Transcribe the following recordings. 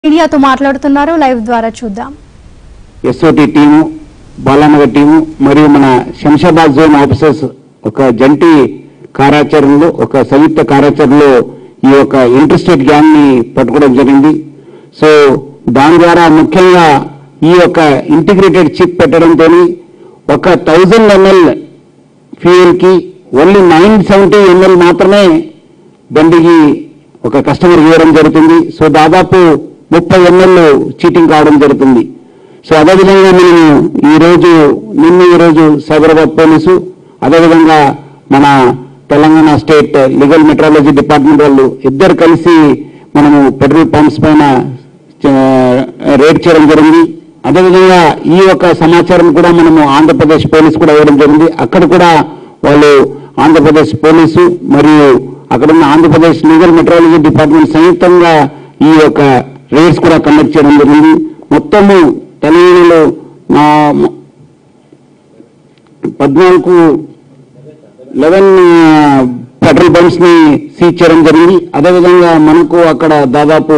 మీడియాతో మాట్లాడుతున్నారు లైవ్ ద్వారా చూద్దాం ఎస్ఓటి టీము బాలానగర్ టీము మరియు మన శంషాబాద్ జోన్ ఆఫీసర్స్ ఒక జంటి కార్యాచరణలో ఒక సంయుక్త కార్యాచరణలో ఈ యొక్క ఇంటర్స్టేట్ గ్యాంగ్ ని పట్టుకోవడం జరిగింది సో దాని ద్వారా ముఖ్యంగా ఈ యొక్క ఇంటిగ్రేటెడ్ చిప్ పెట్టడంతో ఒక థౌజండ్ ఎంఎల్ ఫ్యూయల్ కి ఓన్లీ నైన్ సెవెంటీ ఎంఎల్ మాత్రమే బండికి ఒక కస్టమర్ ఇవ్వడం జరుగుతుంది సో దాదాపు ముప్పై ఎంఎల్ చీటింగ్ కావడం జరుగుతుంది సో అదేవిధంగా మనము ఈ రోజు నిన్న ఈ రోజు సైబరాబాద్ పోలీసు అదేవిధంగా మన Telangana state legal metrology department వాళ్ళు ఇద్దరు కలిసి మనము పెట్రోల్ పంప్స్ పైన రేడ్ చేయడం జరిగింది అదేవిధంగా ఈ యొక్క సమాచారం కూడా మనము ఆంధ్రప్రదేశ్ పోలీసు కూడా ఇవ్వడం జరిగింది అక్కడ కూడా వాళ్ళు ఆంధ్రప్రదేశ్ పోలీసు మరియు అక్కడ ఉన్న ఆంధ్రప్రదేశ్ లీగల్ మెట్రాలజీ డిపార్ట్మెంట్ సంయుక్తంగా ఈ యొక్క రేడ్స్ కూడా కండక్ట్ చేయడం జరిగింది మొత్తము తెలంగాణలో ఆ, మ- పద్నాలుగు లెవెన్ పెట్రోల్ బంక్స్ ని సీజ్ చేయడం జరిగింది అదేవిధంగా మనకు అక్కడ దాదాపు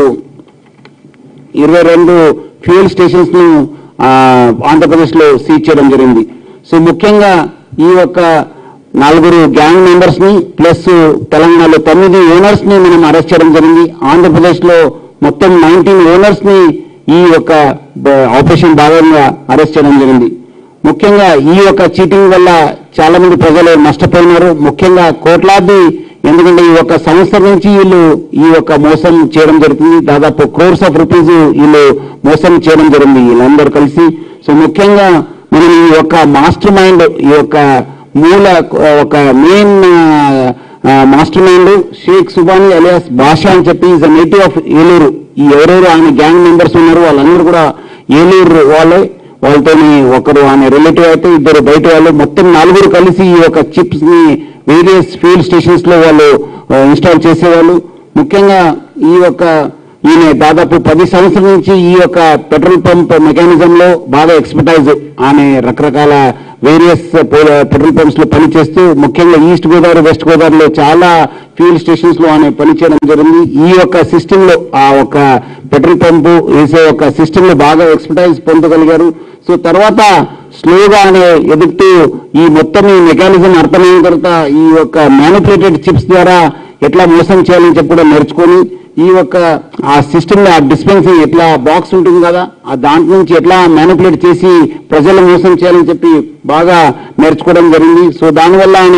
ఇరవై రెండు ఫ్యూయల్ స్టేషన్స్ ను ఆ, ఆంధ్రప్రదేశ్ లో సీజ్ చేయడం జరిగింది సో ముఖ్యంగా ఈ యొక్క నలుగురు గ్యాంగ్ మెంబర్స్ ని ప్లస్ తెలంగాణలో తొమ్మిది ఓనర్స్ ని మనం అరెస్ట్ చేయడం జరిగింది ఆంధ్రప్రదేశ్ లో మొత్తం నైన్టీన్ ఓనర్స్ ని ఈ యొక్క బ- ఆపరేషన్ భాగంగా అరెస్ట్ చేయడం జరిగింది ముఖ్యంగా ఈ యొక్క చీటింగ్ వల్ల చాలా మంది ప్రజలు నష్టపోయినారు ముఖ్యంగా కోట్లాది ఎందుకంటే ఈ యొక్క సంవత్సరం నుంచి వీళ్ళు ఈ యొక్క మోసం చేయడం జరుగుతుంది దాదాపు క్రోర్స్ ఆఫ్ రూపీస్ వీళ్ళు మోసం చేయడం జరిగింది వీళ్ళందరూ కలిసి సో ముఖ్యంగా మనం ఈ యొక్క మాస్టర్ మైండ్ ఈ యొక్క మూల ఆ, ఒక main master mind Shaik Subani alias Basha అని చెప్పి ఈజ్ నేటివ్ ఆఫ్ ఏలూరు ఈ ఎవరెవరు ఆయన గ్యాంగ్ మెంబర్స్ ఉన్నారు వాళ్ళందరూ కూడా ఏలూరు వాళ్ళే వాళ్ళతోని ఒకరు ఆయన రిలేటివ్ అయితే ఇద్దరు బయట వాళ్ళు మొత్తం నలుగురు కలిసి ఈ యొక్క చిప్స్ ని వేరియస్ ఫ్యూల్ స్టేషన్స్ లో వాళ్ళు ఇన్స్టాల్ చేసేవాళ్ళు ముఖ్యంగా ఈ యొక్క ఈయన దాదాపు పది సంవత్సరాల నుంచి ఈ యొక్క పెట్రోల్ పంప్ మెకానిజం లో బాగా ఎక్స్పర్టైజ్ ఆమె రకరకాల వేరియస్ పెట్రోల్ పంప్స్ లో పనిచేస్తూ ముఖ్యంగా ఈస్ట్ గోదావరి వెస్ట్ గోదావరిలో చాలా ఫ్యూల్ స్టేషన్స్ లో ఆమె పనిచేయడం జరిగింది ఈ యొక్క సిస్టమ్ లో ఆ ఒక పెట్రోల్ పంపు వేసే ఒక సిస్టమ్ లో బాగా ఎక్స్పర్టైజ్ పొందగలిగారు సో తర్వాత స్లోగా అనే ఎదుగుతూ ఈ మొత్తం ఈ మెకానిజం అర్థమైన తర్వాత ఈ యొక్క మ్యానిపులేటెడ్ చిప్స్ ద్వారా ఎట్లా మోసం చేయాలని చెప్పి కూడా నేర్చుకొని ఈ యొక్క ఆ సిస్టమ్ ఆ డిస్పెన్సింగ్ ఎట్లా బాక్స్ ఉంటుంది కదా ఆ దాంట్లో నుంచి ఎట్లా మ్యానిపులేట్ చేసి ప్రజలు మోసం చేయాలని చెప్పి బాగా నేర్చుకోవడం జరిగింది సో దానివల్ల ఆయన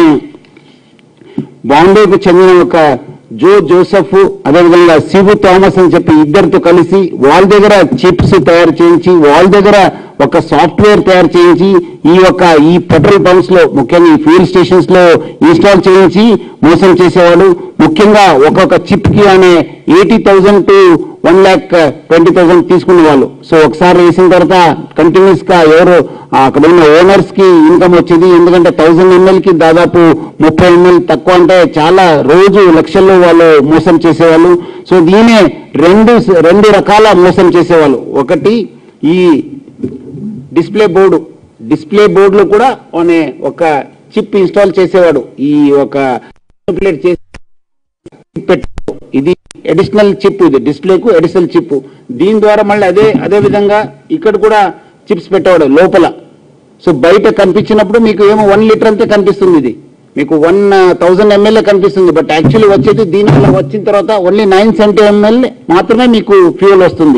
బాంబేకు చెందిన ఒక జో జోసెఫ్ అదేవిధంగా శివు థామస్ అని చెప్పి ఇద్దరితో కలిసి వాళ్ళ దగ్గర చిప్స్ తయారు చేయించి వాళ్ళ దగ్గర ఒక సాఫ్ట్వేర్ తయారు చేయించి ఈ యొక్క ఈ పెట్రోల్ పంప్స్ లో ముఖ్యంగా ఈ ఫ్యూల్ స్టేషన్స్ లో ఇన్స్టాల్ చేయించి మోసం చేసేవాళ్ళు ముఖ్యంగా ఒక్కొక్క చిప్ కి అనే eighty thousand to one lakh twenty thousand తీసుకునే వాళ్ళు సో ఒకసారి వేసిన తర్వాత కంటిన్యూస్ గా ఎవరు ఆ అక్కడ ఉన్న ఓనర్స్ కి ఇన్కమ్ వచ్చేది ఎందుకంటే థౌసండ్ ఎంఎల్ కి దాదాపు ముప్పై ఎంఎల్ తక్కువ అంటే చాలా రోజు లక్షల్లో వాళ్ళు మోసం చేసేవాళ్ళు సో దీనే రెండు రెండు రకాల మోసం చేసేవాళ్ళు ఒకటి ఈ డిస్ప్లే బోర్డు డిస్ప్లే బోర్డులో కూడా అనే ఒక చిప్ ఇన్స్టాల్ చేసేవాడు ఈ ఒక manipulate చేసి chip పెట్టాడు. ఇది అడిషనల్ చిప్ ఇది డిస్ప్లేకు అడిషనల్ చిప్ దీని ద్వారా మళ్ళీ అదే అదే విధంగా ఇక్కడ కూడా చిప్స్ పెట్టేవాడు లోపల సో బయట కనిపించినప్పుడు మీకు ఏమో వన్ లీటర్ అంతే కనిపిస్తుంది ఇది మీకు వన్ థౌజండ్ ఎంఎల్ఏ కనిపిస్తుంది బట్ యాక్చువల్లీ వచ్చేది దీనివల్ల వచ్చిన తర్వాత ఓన్లీ నైన్ సెవెంటీ ఎంఎల్ మాత్రమే మీకు ఫ్యూయల్ వస్తుంది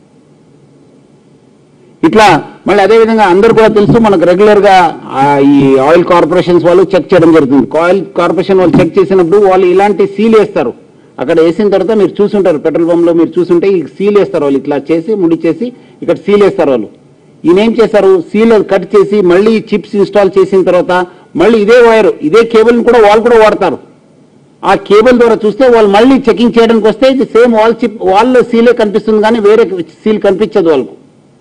ఇట్లా మళ్ళీ అదే విధంగా అందరూ కూడా తెలుసు మనకు రెగ్యులర్ గా ఆ, ఈ ఆయిల్ కార్పొరేషన్స్ వాళ్ళు చెక్ చేయడం జరుగుతుంది ఆయిల్ కార్పొరేషన్ వాళ్ళు చెక్ చేసినప్పుడు వాళ్ళు ఇలాంటి సీల్ వేస్తారు అక్కడ వేసిన తర్వాత మీరు చూసుంటారు పెట్రోల్ పంప్ లో మీరు చూసుంటే ఈ సీల్ వేస్తారు వాళ్ళు ఇట్లా చేసి ముడి చేసి ఇక్కడ సీల్ వేస్తారు వాళ్ళు ఈయన ఏం చేస్తారు సీల్ కట్ చేసి మళ్ళీ చిప్స్ ఇన్స్టాల్ చేసిన తర్వాత మళ్ళీ ఇదే వైర్ ఇదే కేబుల్ కూడా వాళ్ళు కూడా వాడతారు ఆ కేబుల్ ద్వారా చూస్తే వాళ్ళు మళ్ళీ చెకింగ్ చేయడానికి వస్తే ఇది సేమ్ వాల్ చిప్ వాళ్ళ సీలే కనిపిస్తుంది కానీ వేరే సీల్ కనిపించదు వాళ్ళకు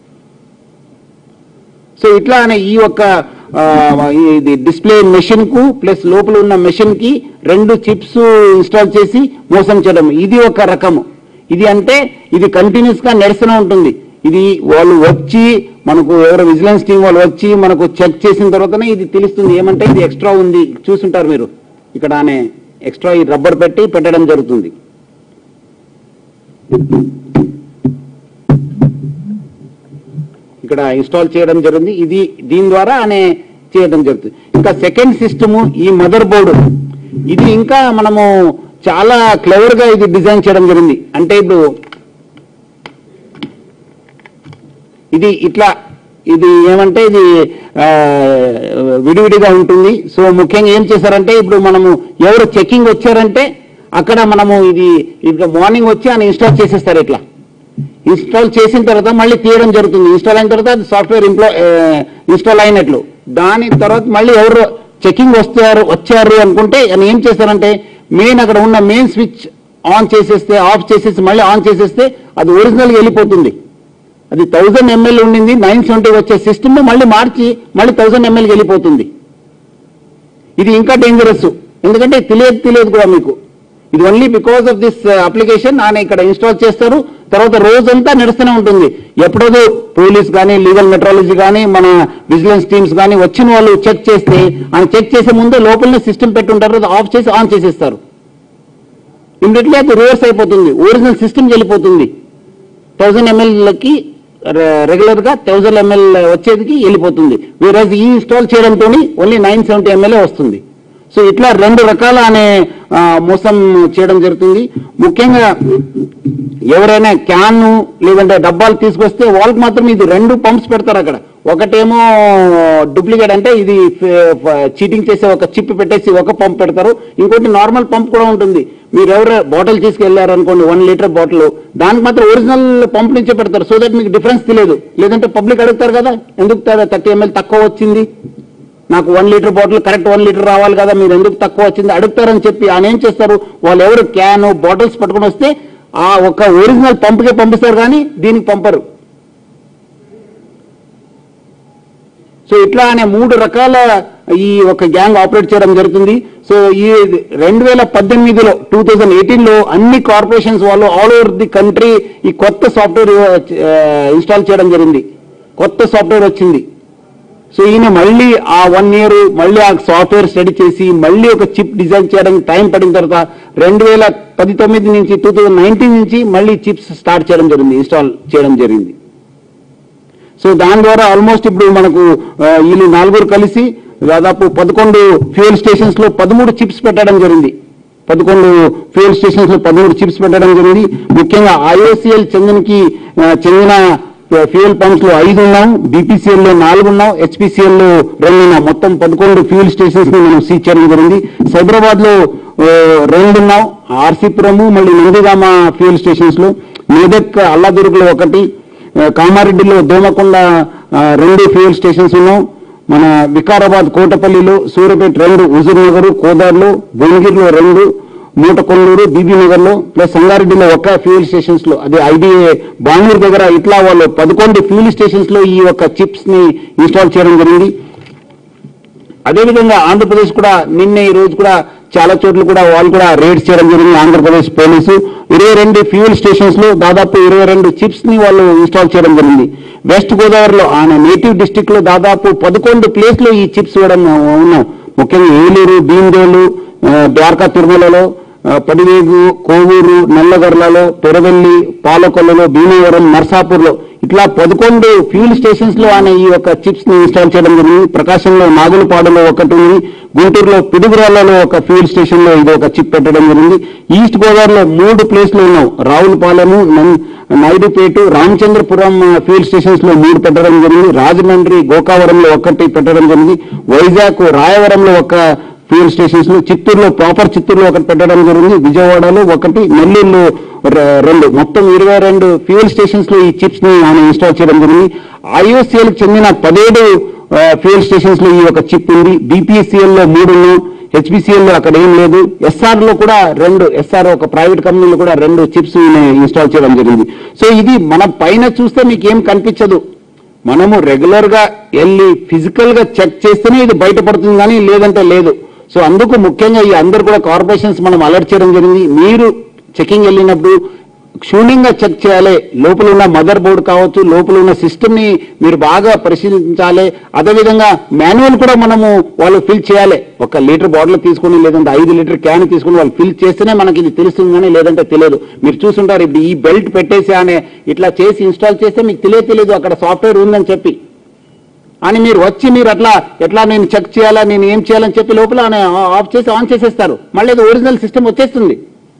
సో ఇట్లా అనే ఈ యొక్క ఆ, ఇది డిస్ప్లే మెషిన్ కు ప్లస్ లోపల ఉన్న మెషిన్ కి రెండు చిప్స్ ఇన్స్టాల్ చేసి మోసం చేయడం ఇది ఒక రకము ఇది అంటే ఇది కంటిన్యూస్ గా నడుస్తూనే ఉంటుంది ఇది వాళ్ళు వచ్చి మనకు ఎవరో విజిలెన్స్ టీం వాళ్ళు వచ్చి మనకు చెక్ చేసిన తర్వాతనే ఇది తెలుస్తుంది ఏమంటే ఇది ఎక్స్ట్రా ఉంది చూసుంటారు మీరు ఇక్కడ అనే ఎక్స్ట్రా ఈ రబ్బర్ పెట్టి పెట్టడం జరుగుతుంది ఇక్కడ ఇన్స్టాల్ చేయడం జరిగింది ఇది దీని ద్వారా అనే చేయడం జరుగుతుంది ఇంకా సెకండ్ సిస్టమ్ ఈ మదర్ బోర్డు ఇది ఇంకా మనము చాలా క్లవర్ గా ఇది డిజైన్ చేయడం జరిగింది అంటే ఇప్పుడు ఇది ఇట్లా ఇది ఏమంటే ఇది ఆ, విడివిడిగా ఉంటుంది సో ముఖ్యంగా ఏం చేశారంటే ఇప్పుడు మనము ఎవరు చెకింగ్ వచ్చారంటే అక్కడ మనము ఇది ఇప్పుడు మార్నింగ్ వచ్చి ఆయన ఇన్స్టాల్ చేసేస్తారు ఇట్లా ఇన్స్టాల్ చేసిన తర్వాత మళ్ళీ తీయడం జరుగుతుంది ఇన్స్టాల్ అయిన తర్వాత అది సాఫ్ట్వేర్ ఇంప్లో ఇన్స్టాల్ అయినట్లు దాని తర్వాత మళ్ళీ ఎవరు చెకింగ్ వస్తారు వచ్చారు అనుకుంటే ఆయన ఏం చేస్తారంటే మెయిన్ అక్కడ ఉన్న మెయిన్ స్విచ్ ఆన్ చేసేస్తే ఆఫ్ చేసేసి మళ్ళీ ఆన్ చేసేస్తే అది ఒరిజినల్గా వెళ్ళిపోతుంది అది థౌజండ్ ఎంఎల్ ఉండింది నైన్ సెవెంటీ వచ్చే సిస్టమ్ మళ్ళీ మార్చి మళ్ళీ థౌజండ్ ఎంఎల్కి వెళ్ళిపోతుంది ఇది ఇంకా డేంజరస్ ఎందుకంటే తెలియదు తెలియదు కూడా మీకు ఇది only because of this application ఆయన ఇక్కడ ఇన్స్టాల్ చేస్తారు తర్వాత రోజంతా నడుస్తూనే ఉంటుంది ఎప్పుడో పోలీస్ కానీ లీగల్ మెట్రాలజీ కానీ మన విజిలెన్స్ టీమ్స్ కానీ వచ్చిన వాళ్ళు చెక్ చేస్తే ఆయన చెక్ చేసే ముందే లోపలనే సిస్టమ్ పెట్టుంటారు అది ఆఫ్ చేసి ఆన్ చేసేస్తారు ఇమ్మీడియట్లీ అది రివర్స్ అయిపోతుంది ఒరిజినల్ సిస్టమ్కి వెళ్ళిపోతుంది థౌజండ్ ఎంఎల్కి రెగ్యులర్ గా థౌజండ్ ఎంఎల్ వచ్చేదికి వెళ్ళిపోతుంది వీరాజ్ ఈ ఇన్స్టాల్ చేయడంతో ఓన్లీ నైన్ సెవెంటీ ఎంఎల్ వస్తుంది సో ఇట్లా రెండు రకాల అనే ఆ, మోసం చేయడం జరుగుతుంది ముఖ్యంగా ఎవరైనా క్యాన్ లేదంటే డబ్బాలు తీసుకొస్తే వాళ్ళకి మాత్రం ఇది రెండు పంప్స్ పెడతారు అక్కడ ఒకటేమో డూప్లికేట్ అంటే ఇది చీటింగ్ చేసే ఒక చిప్ పెట్టేసి ఒక పంప్ పెడతారు ఇంకోటి నార్మల్ పంప్ కూడా ఉంటుంది మీరు ఎవరు బాటిల్ తీసుకెళ్లారు అనుకోండి వన్ లీటర్ బాటిల్ దానికి మాత్రం ఒరిజినల్ పంప్ నుంచే పెడతారు సో దట్ మీకు డిఫరెన్స్ తెలియదు లేదంటే పబ్లిక్ అడుగుతారు కదా ఎందుకు థర్టీ ఎంఎల్ తక్కువ వచ్చింది నాకు one litre bottle correct one litre రావాలి కదా మీరు ఎందుకు తక్కువ వచ్చింది అడుగుతారని చెప్పి ఆయన ఏం చేస్తారు వాళ్ళు ఎవరు క్యాన్ బాటిల్స్ పట్టుకొని వస్తే ఆ ఒక ఒరిజినల్ పంప్కే పంపిస్తారు కానీ దీనికి పంపరు సో ఇట్లా అనే మూడు రకాల ఈ ఒక గ్యాంగ్ ఆపరేట్ చేయడం జరుగుతుంది సో ఈ రెండు వేల పద్దెనిమిదిలో టూ థౌజండ్ ఎయిటీన్ లో అన్ని కార్పొరేషన్స్ వాళ్ళు ఆల్ ఓవర్ ది కంట్రీ ఈ కొత్త సాఫ్ట్వేర్ ఇన్స్టాల్ చేయడం జరిగింది కొత్త సాఫ్ట్వేర్ వచ్చింది సో ఈయన మళ్ళీ ఆ వన్ ఇయర్ మళ్ళీ ఆ సాఫ్ట్వేర్ స్టడీ చేసి మళ్ళీ ఒక చిప్ డిజైన్ చేయడానికి టైం పడిన తర్వాత రెండు వేల పది తొమ్మిది నుంచి టూ థౌజండ్ నైన్టీన్ నుంచి మళ్ళీ చిప్స్ స్టార్ట్ చేయడం జరిగింది ఇన్స్టాల్ చేయడం జరిగింది సో దాని ద్వారా ఆల్మోస్ట్ ఇప్పుడు మనకు ఆ, వీళ్ళు నలుగురు కలిసి దాదాపు పదకొండు ఫ్యూయల్ స్టేషన్స్ లో పదమూడు చిప్స్ పెట్టడం జరిగింది పదకొండు ఫ్యూయల్ స్టేషన్స్ లో పదమూడు చిప్స్ పెట్టడం జరిగింది ముఖ్యంగా ఐఓసిఎల్ చెందినకి ఆ, చెందిన ఫ్యూయల్ పంప్స్ లో ఐదు ఉన్నాం బీపీసీఎల్ లో నాలుగు ఉన్నాం హెచ్పిసిఎల్ లో రెండు ఉన్నాం మొత్తం పదకొండు ఫ్యూయల్ స్టేషన్స్ ని మనం సీజ్ చేయడం జరిగింది సైబరాబాద్ లో ఆ, రెండు ఉన్నాం ఆర్సీపురము మళ్ళీ నందిగామ ఫ్యూయల్ స్టేషన్స్ లో మెదక్ అల్లాదుర్గ్లో ఒకటి ఆ, కామారెడ్డిలో దోమకొండ ఆ, రెండు ఫ్యూయల్ స్టేషన్స్ ఉన్నాం మన వికారాబాద్ కోటపల్లిలో సూర్యాపేట రెండు హుజూర్ నగర్ కోదార్లో భువనగిరిలో రెండు మూటకొల్లూరు బీబీ నగర్లో ప్లస్ సంగారెడ్డిలో ఒక ఫ్యూయల్ స్టేషన్స్ లో అది ఐడిఏ బాంగూరు దగ్గర ఇట్లా వాళ్ళు పదకొండు ఫ్యూయల్ స్టేషన్స్ లో ఈ యొక్క చిప్స్ ని ఇన్స్టాల్ చేయడం జరిగింది అదేవిధంగా ఆంధ్రప్రదేశ్ కూడా నిన్నే ఈ రోజు కూడా చాలా చోట్ల కూడా వాళ్ళు కూడా రేడ్స్ చేయడం జరిగింది ఆంధ్రప్రదేశ్ పోలీసు ఇరవై రెండు ఫ్యూయల్ స్టేషన్స్ లో దాదాపు ఇరవై రెండు చిప్స్ ని వాళ్ళు ఇన్స్టాల్ చేయడం జరిగింది వెస్ట్ గోదావరిలో ఆయన నేటివ్ డిస్టిక్ లో దాదాపు పదకొండు ప్లేస్ లో ఈ చిప్స్ ఇవ్వడం ఉన్నాం ముఖ్యంగా ఏలూరు భీమడోలు ఆ, ద్వారకా తిరుమలలో ఆ, పడివేగు కోవూరు నల్లగొర్లలో పెరవెల్లి పాలకొల్లలో భీమవరం నర్సాపూర్లో ఇట్లా పదకొండు ఫ్యూల్ స్టేషన్స్ లో ఆయన ఈ యొక్క చిప్స్ ని ఇన్స్టాల్ చేయడం జరిగింది ప్రకాశంలో నాగులపాడులో ఒకటి ఉంది గుంటూరులో పిడుగురాళ్లలో ఒక ఫ్యూల్ స్టేషన్ లో ఇది ఒక చిప్ పెట్టడం జరిగింది ఈస్ట్ గోదావరిలో మూడు ప్లేస్లు ఉన్నాం రావులపాలెము నన్- నాయుడుపేట రామచంద్రపురం ఆ, ఫ్యూల్ స్టేషన్స్ లో మూడు పెట్టడం జరిగింది రాజమండ్రి గోకావరంలో ఒకటి పెట్టడం జరిగింది వైజాగ్ రాయవరంలో ఒక ఫ్యూల్ స్టేషన్స్ లో చిత్తూరులో ప్రాపర్ చిత్తూరులో ఒకటి పెట్టడం జరిగింది విజయవాడలో ఒకటి నెల్లూరులో ర- రెండు మొత్తం ఇరవై రెండు ఫ్యూయల్ స్టేషన్స్ లో ఈ చిప్స్ ని ఆయన ఇన్స్టాల్ చేయడం జరిగింది ఐఓసిఎల్ చెందిన పదిహేడు ఫ్యూయల్ స్టేషన్స్ లో ఈ ఒక చిప్ ఉంది బీపీసీఎల్ లో మూడు హెచ్పిసిఎల్ లో అక్కడ ఏం లేదు ఎస్ఆర్ లో కూడా రెండు ఎస్ఆర్ ఒక ప్రైవేట్ కంపెనీలో కూడా రెండు చిప్స్ ఇన్స్టాల్ చేయడం జరిగింది సో ఇది మన పైన చూస్తే మీకు ఏం కనిపించదు మనము రెగ్యులర్ గా వెళ్ళి ఫిజికల్ గా చెక్ చేస్తేనే ఇది బయటపడుతుంది కానీ లేదంటే లేదు సో అందుకు ముఖ్యంగా ఈ అందరు కూడా కార్పొరేషన్స్ మనం అలర్ట్ చేయడం జరిగింది మీరు చెకింగ్ వెళ్ళినప్పుడు క్షుణ్ణంగా చెక్ చేయాలి లోపల ఉన్న మదర్ బోర్డు కావచ్చు లోపల ఉన్న సిస్టమ్ ని మీరు బాగా పరిశీలించాలి అదేవిధంగా మాన్యువల్ కూడా మనము వాళ్ళు ఫిల్ చేయాలి ఒక లీటర్ బాటిల్ తీసుకుని లేదంటే ఐదు లీటర్ క్యాన్ తీసుకుని వాళ్ళు ఫిల్ చేస్తేనే మనకి ఇది తెలుస్తుంది కానీ లేదంటే తెలియదు మీరు చూసుంటారు ఇప్పుడు ఈ బెల్ట్ పెట్టేసి అనే ఇట్లా చేసి ఇన్స్టాల్ చేస్తే మీకు తెలియదు తెలియదు అక్కడ సాఫ్ట్వేర్ ఉందని చెప్పి అని మీరు వచ్చి మీరు అట్లా ఎట్లా నేను చెక్ చేయాలా నేను ఏం చేయాలని చెప్పి లోపల ఆయన ఆఫ్ చేసి ఆన్ చేసేస్తారు మళ్ళీ అది ఒరిజినల్ సిస్టమ్ వచ్చేస్తుంది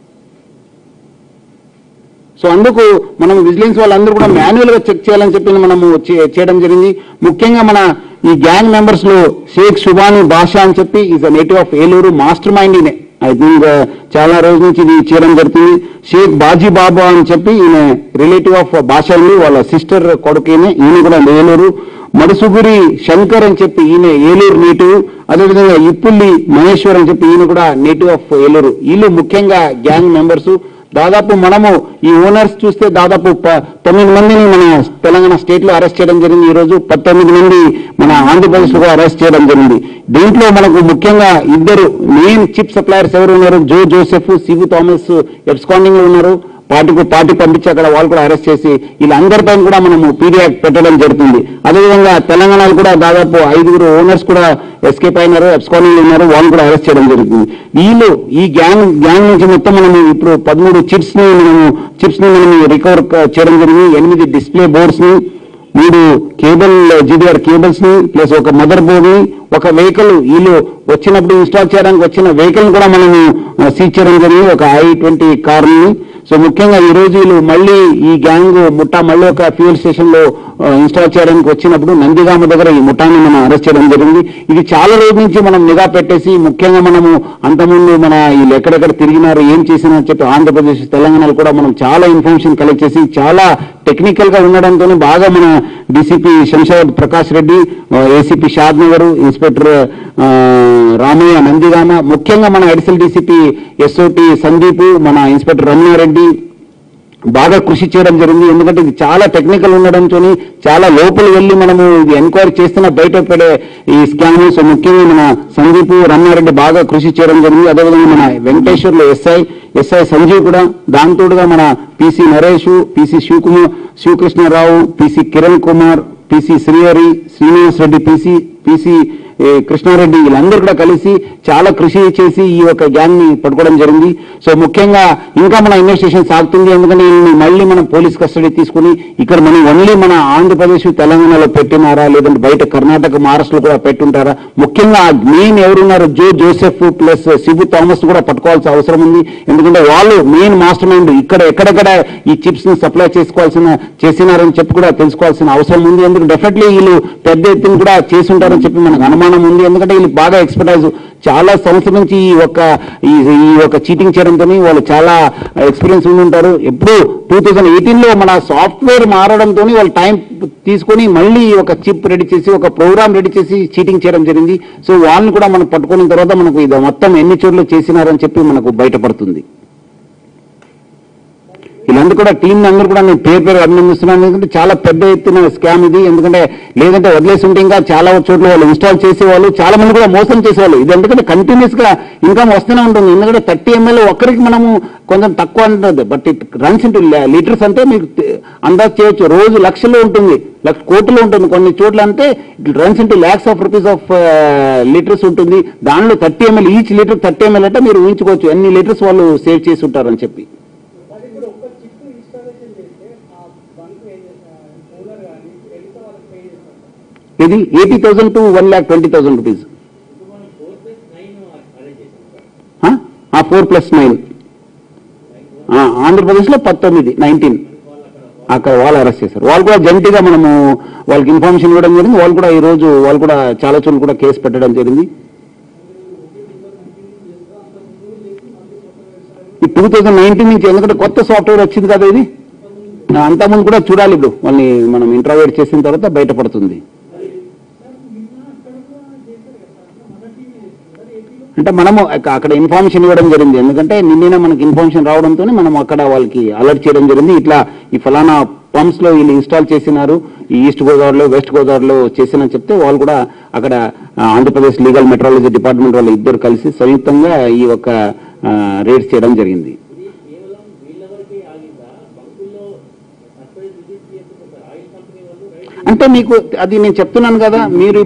సో అందుకు మనం విజిలెన్స్ వాళ్ళందరూ కూడా మాన్యువల్ గా చెక్ చేయాలని చెప్పి మనము చే- చేయడం జరిగింది ముఖ్యంగా మన ఈ గ్యాంగ్ మెంబర్స్ లో షేక్ సుబాని బాషా అని చెప్పి is a native of Eluru master mind ఈయనే ఐ థింక్ చాలా రోజుల నుంచి ఇది చేయడం జరుగుతుంది షేక్ బాజీ బాబా అని చెప్పి ఈయన రిలేటివ్ ఆఫ్ బాషా అండి వాళ్ళ సిస్టర్ కొడుకు ఈయన ఈయన కూడా ఏలూరు మడుసుగురి శంకర్ అని చెప్పి ఈయన ఏలూరు నేటివ్ అదేవిధంగా ఇప్పుల్లి మహేశ్వర్ అని చెప్పి ఈయన కూడా నేటివ్ ఆఫ్ ఏలూరు వీళ్ళు ముఖ్యంగా గ్యాంగ్ మెంబర్స్ దాదాపు మనము ఈ ఓనర్స్ చూస్తే దాదాపు ప- తొమ్మిది మందిని మన తెలంగాణ స్టేట్ లో అరెస్ట్ చేయడం జరిగింది ఈ రోజు పంతొమ్మిది మంది మన ఆంధ్రప్రదేశ్ లో అరెస్ట్ చేయడం జరిగింది దీంట్లో మనకు ముఖ్యంగా ఇద్దరు మెయిన్ చిప్ సప్లయర్స్ ఎవరు ఉన్నారు జో జోసెఫ్ సివి థామస్ ఎబ్స్కాండింగ్ లో ఉన్నారు పార్టీకి పార్టీ పంపించి అక్కడ వాళ్ళు కూడా అరెస్ట్ చేసి వీళ్ళందరిపైన కూడా మనము పీడియాక్ పెట్టడం జరుగుతుంది అదేవిధంగా తెలంగాణలో కూడా దాదాపు ఐదుగురు ఓనర్స్ కూడా ఎస్కేప్ అయినారు ఎబ్స్కానింగ్ ఉన్నారు వాళ్ళు కూడా అరెస్ట్ చేయడం జరుగుతుంది వీళ్ళు ఈ గ్యాంగ్ గ్యాంగ్ నుంచి మొత్తం మనము ఇప్పుడు పదమూడు చిప్స్ ని మనము చిప్స్ ని మనము రికవర్ చేయడం జరిగింది ఎనిమిది డిస్ప్లే బోర్డ్స్ ని మూడు కేబుల్ జీడీఆర్ కేబుల్స్ ని ప్లస్ ఒక మదర్ బోర్డ్ ని ఒక వెహికల్ వీళ్ళు వచ్చినప్పుడు ఇన్స్టాల్ చేయడానికి వచ్చిన వెహికల్ కూడా మనము సీజ్ చేయడం జరిగింది ఒక ఐ ట్వంటీ కార్ ని సో ముఖ్యంగా ఈ రోజు వీళ్ళు మళ్ళీ ఈ గ్యాంగ్ ముఠా మళ్ళీ ఒక ఫ్యూల్ స్టేషన్ లో ఆ, ఇన్స్టాల్ చేయడానికి వచ్చినప్పుడు నందిగామ దగ్గర ఈ ముఠాని మనం అరెస్ట్ చేయడం జరిగింది ఇది చాలా రోజుల నుంచి మనం నిఘా పెట్టేసి ముఖ్యంగా మనము అంతకుముందు మన వీళ్ళు ఎక్కడెక్కడ తిరిగినారు ఏం చేసినారని చెప్పి ఆంధ్రప్రదేశ్ తెలంగాణలో కూడా మనం చాలా ఇన్ఫర్మేషన్ కలెక్ట్ చేసి చాలా టెక్నికల్ గా ఉండడంతో బాగా మన DCP Shamshabad Prakash Reddy ACP Shad Nagar inspector ఆ, రామయ్య నందిగామ ముఖ్యంగా మన అడిషనల్ డీసీపీ ఎస్ఓటి సందీప్ మన ఇన్స్పెక్టర్ రమణారెడ్డి బాగా కృషి చేయడం జరిగింది ఎందుకంటే ఇది చాలా టెక్నికల్ ఉండడంతో చాలా లోపల వెళ్ళి మనము ఇది ఎంక్వైరీ చేస్తున్న బయట పడే ఈ స్కామ్ సో ముఖ్యంగా మన సందీప్ రమణారెడ్డి బాగా కృషి చేయడం జరిగింది అదేవిధంగా మన వెంకటేశ్వర్లో ఎస్ఐ ఎస్ఐ సంజీవ్ కూడా దాంతోడుగా మన PC Naresh PC Shivakumar Shivakrishnarao PC Kiran Kumar PC Srihari Srinivas Reddy PC PC ఏ, కృష్ణారెడ్డి వీళ్ళందరూ కూడా కలిసి చాలా కృషి చేసి ఈ యొక్క గ్యాంగ్ ని పట్టుకోవడం జరిగింది సో ముఖ్యంగా ఇంకా మన ఇన్వెస్టిగేషన్ సాగుతుంది ఎందుకంటే వీళ్ళని మళ్ళీ మనం పోలీస్ కస్టడీ తీసుకుని ఇక్కడ మనం ఓన్లీ మన ఆంధ్రప్రదేశ్ తెలంగాణలో పెట్టినారా లేదంటే బయట కర్ణాటక మహారాష్ట్రలో కూడా పెట్టుంటారా ముఖ్యంగా మెయిన్ ఎవరున్నారు జో జోసెఫ్ ప్లస్ సిబు థామస్ కూడా పట్టుకోవాల్సిన అవసరం ఉంది ఎందుకంటే వాళ్ళు మెయిన్ మాస్టర్ మైండ్ ఇక్కడ ఎక్కడెక్కడ ఈ చిప్స్ ని సప్లై చేసుకోవాల్సిన చేసినారని చెప్పి కూడా తెలుసుకోవాల్సిన అవసరం ఉంది ఎందుకంటే డెఫినెట్లీ వీళ్ళు పెద్ద ఎత్తున కూడా చేసి ఉంటారని చెప్పి మనకు అనుమానం ఉంది ఎందుకంటే వీళ్ళు బాగా ఎక్స్పర్టైజ్ చాలా సంవత్సరం నుంచి ఈ యొక్క ఈ ఈ యొక్క చీటింగ్ చేయడంతో వాళ్ళు చాలా ఎక్స్పీరియన్స్ ఉండి ఉంటారు ఎప్పుడు టూ థౌజండ్ ఎయిటీన్ లో మన సాఫ్ట్వేర్ మారడంతో వాళ్ళు టైం తీసుకొని మళ్ళీ ఒక చిప్ రెడీ చేసి ఒక ప్రోగ్రామ్ రెడీ చేసి చీటింగ్ చేయడం జరిగింది సో వాళ్ళని కూడా మనం పట్టుకున్న తర్వాత మనకు ఇది మొత్తం ఎన్ని చోట్ల చేసినారని చెప్పి మనకు బయటపడుతుంది వీళ్ళందరూ కూడా టీం అందరూ కూడా నేను పేరు పేరు అభినందిస్తున్నాను ఎందుకంటే చాలా పెద్ద ఎత్తున స్కామ్ ఇది ఎందుకంటే లేదంటే వదిలేసి ఉంటే ఇంకా చాలా చోట్ల వాళ్ళు ఇన్స్టాల్ చేసేవాళ్ళు చాలా మంది కూడా మోసం చేసేవాళ్ళు ఇది ఎందుకంటే కంటిన్యూస్ గా ఇన్కమ్ వస్తూనే ఉంటుంది ఎందుకంటే థర్టీ ఎంఎల్ ఒక్కరికి మనము కొంచెం తక్కువ ఉంటుంది but it runs into litres అంటే మీకు తె- అందాజ్ చేయొచ్చు రోజు లక్షల్లో ఉంటుంది లక్ష కోట్లు ఉంటుంది కొన్ని చోట్ల అంటే it runs into lakhs of rupees of litres ఉంటుంది దానిలో thirty ml each litre thirty ml అంటే మీరు ఊహించుకోవచ్చు ఎన్ని లీటర్స్ వాళ్ళు సేవ్ చేసి ఉంటారని చెప్పి అది ఇప్పుడు ఒక్క చిప్ ఇన్స్టాలేషన్ చేస్తే ఆ బంక్ ఏం చేస్తారు కూలర్ కానీ ఎంత వాళ్ళకి పే చేస్తారు ఇది eighty thousand to one lakh twenty thousand rupees ఆ ఫోర్ ప్లస్ నైన్ ఆంధ్రప్రదేశ్లో పంతొమ్మిది నైన్టీన్ అక్కడ వాళ్ళు అరెస్ట్ చేశారు వాళ్ళు కూడా జంటిగా మనము వాళ్ళకి ఇన్ఫర్మేషన్ ఇవ్వడం జరిగింది వాళ్ళు కూడా ఈ రోజు వాళ్ళు కూడా చాలా చోట్ల కూడా కేసు పెట్టడం జరిగింది ఈ టూ థౌజండ్ నైన్టీన్ నుంచి ఎందుకంటే కొత్త సాఫ్ట్వేర్ వచ్చింది కదా ఇది అంతకుముందు కూడా చూడాలి ఇప్పుడు వాళ్ళని మనం ఇంటర్వేట్ చేసిన తర్వాత బయటపడుతుంది అంటే మనము అక్క- అక్కడ ఇన్ఫర్మేషన్ ఇవ్వడం జరిగింది ఎందుకంటే నిన్న మనకి ఇన్ఫర్మేషన్ రావడంతో మనం అక్కడ వాళ్ళకి అలర్ట్ చేయడం జరిగింది ఇట్లా ఈ ఫలానా పంప్స్ లో వీళ్ళు ఇన్స్టాల్ చేసినారు ఈ ఈస్ట్ గోదావరిలో వెస్ట్ గోదావరిలో చేసినని చెప్తే వాళ్ళు కూడా అక్కడ ఆ, ఆంధ్రప్రదేశ్ లీగల్ మెట్రాలజీ డిపార్ట్మెంట్ వాళ్ళు ఇద్దరు కలిసి సంయుక్తంగా ఈ యొక్క రేట్స్ చేయడం జరిగింది అంటే మీకు అది నేను చెప్తున్నాను కదా మీరు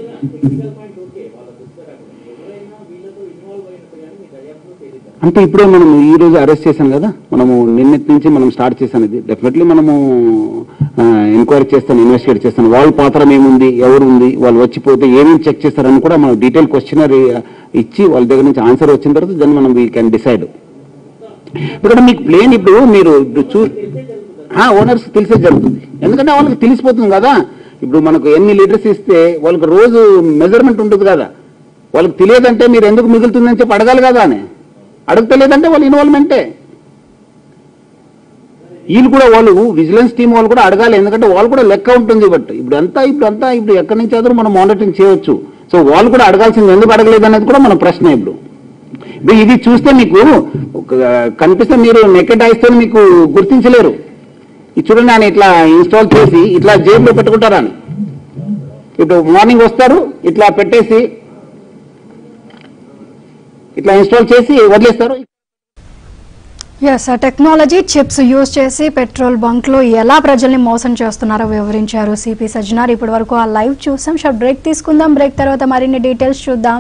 అంటే ఇప్పుడే మనం ఈ రోజు అరెస్ట్ చేశాం కదా మనము నిన్నటి నుంచి మనం స్టార్ట్ చేశాను ఇది డెఫినెట్లీ మనము ఎంక్వైరీ చేస్తాను ఇన్వెస్టిగేట్ చేస్తాను వాళ్ళ పాత్ర ఏముంది ఎవరు ఉంది వాళ్ళు వచ్చిపోతే ఏమేమి చెక్ చేస్తారని కూడా మనం డీటెయిల్ క్వశ్చనర్ ఇచ్చి వాళ్ళ దగ్గర నుంచి ఆన్సర్ వచ్చిన తర్వాత దాన్ని మనం వీ కెన్ డిసైడ్ ఇక్కడ మీకు ప్లేన్ ఇప్పుడు మీరు ఇప్పుడు చూ ఓనర్స్ తెలిసే జరుగుతుంది ఎందుకంటే వాళ్ళకి తెలిసిపోతుంది కదా ఇప్పుడు మనకు ఎన్ని లీటర్స్ ఇస్తే వాళ్ళకి రోజు మెజర్మెంట్ ఉంటుంది కదా వాళ్ళకి తెలియదంటే మీరు ఎందుకు మిగులుతుందని చెప్పి అడగాలి కదా అని అడగతలేదంటే వాళ్ళ ఇన్వాల్వ్మెంటే వీళ్ళు కూడా వాళ్ళు విజిలెన్స్ టీం వాళ్ళు కూడా అడగాలి ఎందుకంటే వాళ్ళు కూడా లెక్క ఉంటుంది బట్ ఇప్పుడు అంతా ఇప్పుడు అంతా ఇప్పుడు ఎక్కడి నుంచి అదరు మనం మానిటరింగ్ చేయవచ్చు సో వాళ్ళు కూడా అడగాల్సింది ఎందుకు అడగలేదు అనేది కూడా మన ప్రశ్న ఇప్పుడు ఇప్పుడు ఇది చూస్తే మీకు ఒక కనిపిస్తే మీరు నెకెట్ ఐస్తో మీకు గుర్తించలేరు ఇది చూడండి ఆయన ఇట్లా ఇన్స్టాల్ చేసి ఇట్లా జేబులో పెట్టుకుంటారు అని ఇప్పుడు మార్నింగ్ వస్తారు ఇట్లా పెట్టేసి ఇట్లా ఇన్స్టాల్ చేసి వదిలేస్తారు ఎస్ టెక్నాలజీ చిప్స్ యూజ్ చేసి పెట్రోల్ బంక్ లో ఎలా ప్రజల్ని మోసం చేస్తున్నారో వివరించారు సిపి సజ్జనార్ ఇప్పటి వరకు ఆ లైవ్ చూసాం షార్ట్ బ్రేక్ తీసుకుందాం బ్రేక్ తర్వాత మరిన్ని డీటెయిల్స్ చూద్దాం